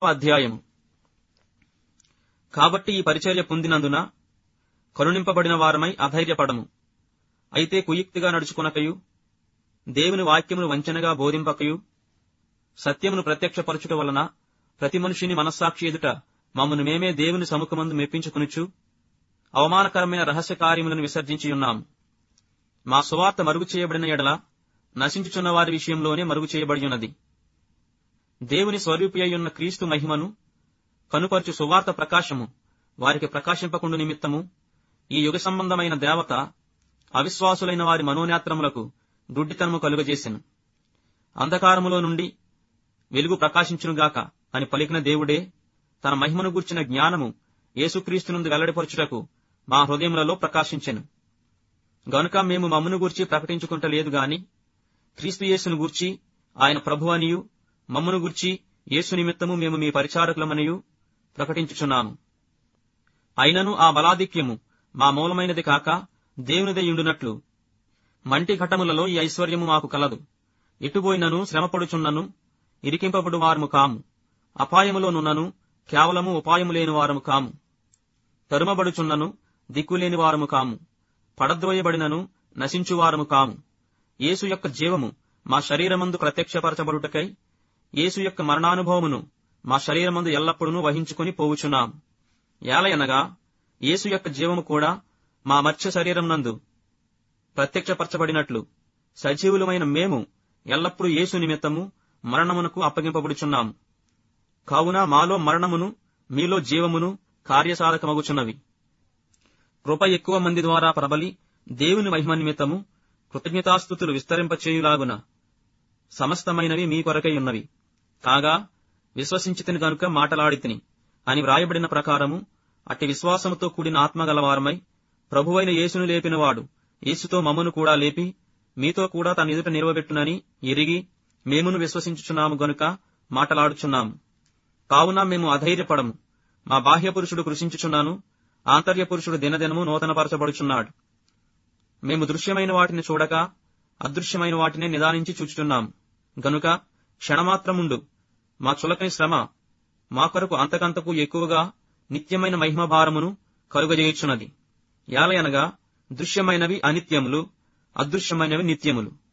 అధ్యాయం కాబట్టి ఈ పరిచర్య పొందినందున కరుణింపబడిన వారమై అధైర్యపడము అయితే కుయుక్తిగా నడుచుకునకయు దేవుని వాక్యమును వంచనగా బోధింపకయు సత్యమును ప్రత్యక్షపరచుట వలన ప్రతి మనుషుని మనస్సాక్షి ఎదుట మమ్మను మేమే దేవుని సముఖమందు మెప్పించుకునుచు అవమానకరమైన రహస్య కార్యములను విసర్జించి ఉన్నాము మా సువార్త మరుగు చేయబడిన ఎడల నశించుచున్న వారి విషయంలోనే మరుగు చేయబడి ఉన్నది దేవుని స్వరూపి అయ్యున్న క్రీస్తు మహిమను కనుపరచు సువార్త ప్రకాశము వారికి ప్రకాశింపకుండు నిమిత్తము ఈ యుగ సంబంధమైన దేవత అవిశ్వాసులైన వారి మనోనేత్రములకు గుడ్డితనము కలుగజేసెను అంధకారములో నుండి వెలుగు ప్రకాశించునుగాక అని పలికిన దేవుడే తన మహిమను గూర్చిన జ్ఞానము యేసుక్రీస్తు నుండి వెల్లడిపరచుటకు మా హృదయములలో ప్రకాశించెను గనుక మేము మమ్మను గూర్చి ప్రకటించుకుంటలేదు గాని క్రీస్తు యేసును గూర్చి ఆయన ప్రభు అనియు మమ్మను గూర్చి యేసు నిమిత్తము మేము మీ పరిచారకులమనియు ప్రకటించుచున్నాము అయినను ఆ బలాధిక్యము మా మూలమైనది కాక దేవునిదై ఉండునట్లు మంటి ఘటములలో ఈ ఐశ్వర్యము మాకు కలదు ఇటుబోయినను శ్రమపడుచున్నను ఇరికింపబడు వారము కాము అపాయములోనున్నను కేవలము ఉపాయము లేని వారము కాము తరుమబడుచున్నను దిక్కులేని వారము కాము పడద్రోయబడినను నశించువారము కాము యేసు యొక్క జీవము మా శరీరమందు ప్రత్యక్షపరచబడుటకై యేసు యొక్క మరణానుభవమును మా శరీరమందు ఎల్లప్పుడూ వహించుకుని పోవుచున్నాం ఏలయనగా యేసు యొక్క జీవము కూడా మా మత్స్య శరీరం నందు ప్రత్యక్షపరచబడినట్లు సజీవులమైన మేము ఎల్లప్పుడూ యేసు నిమిత్తము మరణమునకు అప్పగింపబడుచున్నాము కావున మాలో మరణమును మీలో జీవమును కార్యసాధకమగుచున్నవి కృప ఎక్కువ మంది ద్వారా ప్రబలి దేవుని మహిమ నిమిత్తము కృతజ్ఞతాస్థుతులు విస్తరింపచేయులాగున సమస్తమైనవి మీ కొరకై ఉన్నవి కాగా విశ్వసించితిని గనుక మాటలాడితిని అని వ్రాయబడిన ప్రకారము అట్టి విశ్వాసముతో కూడిన ఆత్మగలవారమై ప్రభువైన యేసును లేపినవాడు యేసుతో మమ్మను కూడా లేపి మీతో కూడా తన ఎదుట నిలవబెట్టునని ఎరిగి మేమును విశ్వసించుచున్నాము గనుక మాటలాడుచున్నాము కావున మేము అధైర్యపడము మా బాహ్య పురుషుడు కృషించుచున్నాను ఆంతర్య పురుషుడు దినదినము నూతనపరచబడుచున్నాడు మేము దృశ్యమైన వాటిని చూడక అదృశ్యమైన వాటిని నిదానించి చూచుచున్నాం గనుక క్షణమాత్రముండు మా చులకని శ్రమ మా కొరకు అంతకంతకు ఎక్కువగా నిత్యమైన మహిమ భారమును కలుగజేయుచున్నది యాలయనగా దృశ్యమైనవి అనిత్యములు అదృశ్యమైనవి నిత్యములు